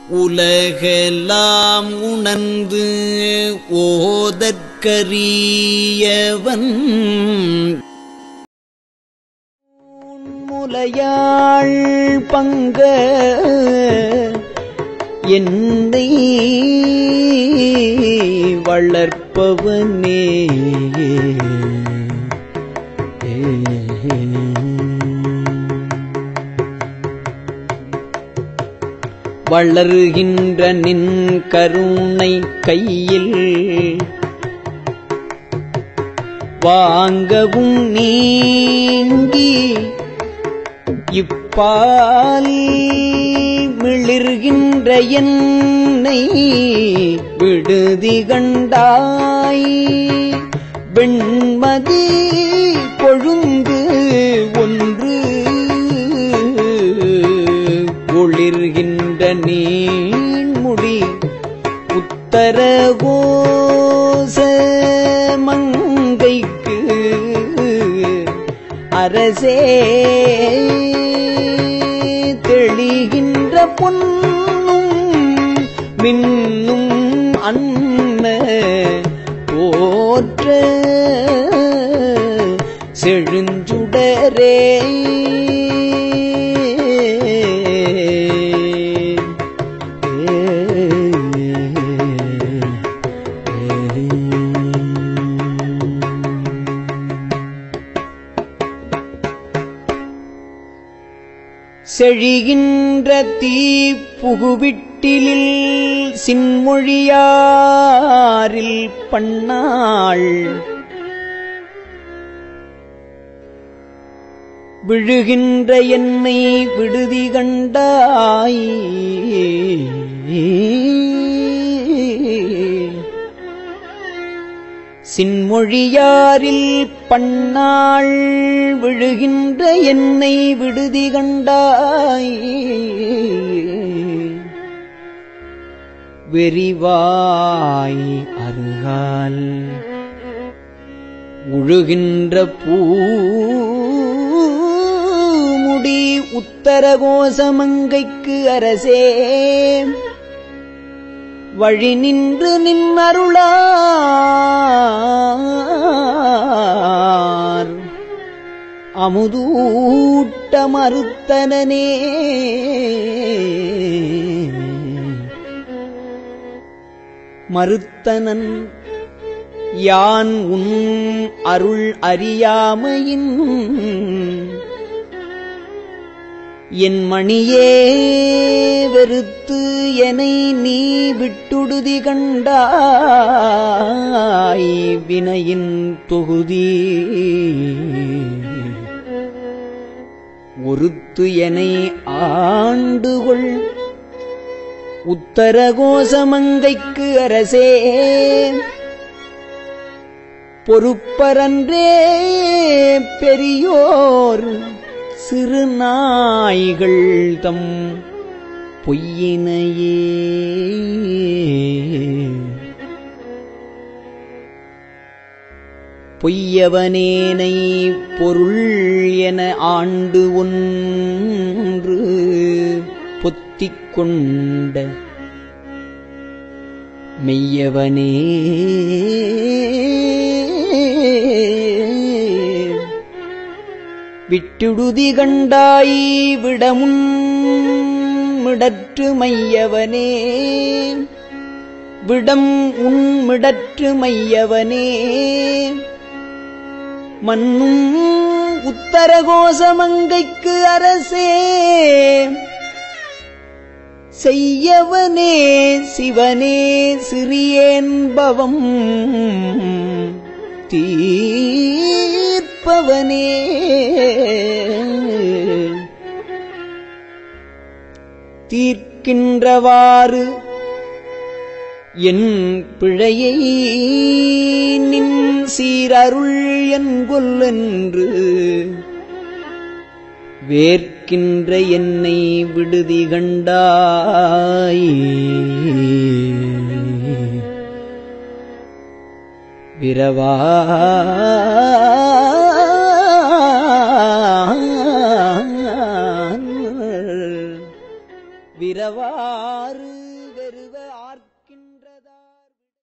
உலகெல்லாம் உணர்ந்து ஓதற்கரியவன் முலையாள் பங்க என்னை வளர்ப்பவனே வளருகின்ற நின் கருணை கையில் வாங்கவும் நீங்கி இப்பால் மிளிர்கின்ற என்னை விடுதி கண்டாய் வெண்மதி கொழுந்து ஒன்று ஒளிர்கின்ற நீண்முடி உத்தர கோச மங்கைக்கு அரசே தெளிகின்ற பொன்னும் மின்னும் அன்ன போற்ற செழுஞ்சுடரே செழிகின்ற தீ புகுவிட்டிலில் சின்மொழியாரில் பண்ணாள் விழுகின்ற என்னை விடுதி கண்டாய் சின்மொழியாரில் பண்ணாள் விழுகின்ற என்னை விடுதி கண்டாய் வெறிவாய் அருகால் உழுகின்ற பூமுடி உத்தரகோசமங்கைக்கு அரசே வழி நின்று நின்னருளார் அமுதூட்ட மறுத்தனனே மறுத்தனன் யான் உன் அருள் அறியாமையின் என் மணியே வெறுத்து என்னை நீ விட்டுடுதி கண்டாய் வினையின் தொகுதி ஒருத்து என்னை ஆண்டுகொள் உத்தரகோசமங்கைக்கு அரசே பொறுப்பரன்றே பெரியோர் சிறு நாய்கள் தம் பொய்யினையே பொய்யவனேனை பொருள் என ஆண்டு ஒன்று பொத்திக் கொண்ட மெய்யவனே விட்டுடுதி கண்டாய் விடமுன் மிடற்று மையவனே விடம் உன் மிடற்று மையவனே மன்னும் உத்தரகோசமங்கைக்கு அரசே செய்யவனே சிவனே சிறியேன்பவம் தீர்ப்பவனே தீர்க்கின்றவாறு என் பிழையை நின் சீரருள் என்கொல்லென்று வேர்க்கின்ற என்னை விடுதி கண்டாய் விரவா விரவா ஆறு வெறுவ